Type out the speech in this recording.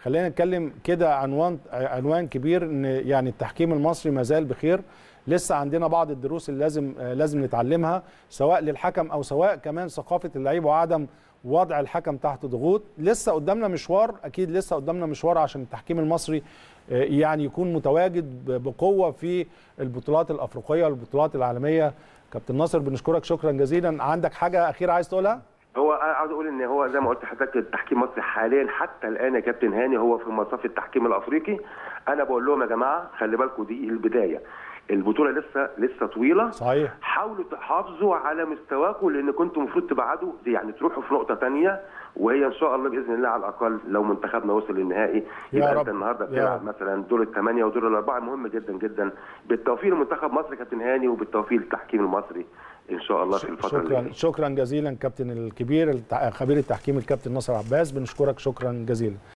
خلينا نتكلم كده عنوان عنوان كبير ان يعني التحكيم المصري ما زال بخير لسه عندنا بعض الدروس اللي لازم لازم نتعلمها سواء للحكم او سواء كمان ثقافه اللعيب وعدم وضع الحكم تحت ضغوط لسه قدامنا مشوار اكيد لسه قدامنا مشوار عشان التحكيم المصري يعني يكون متواجد بقوه في البطولات الافريقيه والبطولات العالميه كابتن ناصر بنشكرك شكرا جزيلا عندك حاجه اخيره عايز تقولها هو انا عاوز اقول ان هو زي ما قلت لحضرتك التحكيم المصري حاليا حتى الان يا كابتن هاني هو في مصاف التحكيم الافريقي انا بقول لهم يا جماعه خلي بالكم دي البدايه البطوله لسه لسه طويله صحيح حاولوا تحافظوا على مستواكم لان كنتوا المفروض تبعدوا يعني تروحوا في نقطه ثانيه وهي ان شاء الله باذن الله على الاقل لو منتخبنا وصل للنهائي يبقى انت النهارده بتلعب مثلا دور الثمانيه ودور الاربعه مهم جدا جدا بالتوفيق لمنتخب مصر كابتن هاني وبالتوفيق للتحكيم المصري ان شاء الله في الفتره شكرا اللي شكرا جزيلا كابتن الكبير خبير التحكيم الكابتن ناصر عباس بنشكرك شكرا جزيلا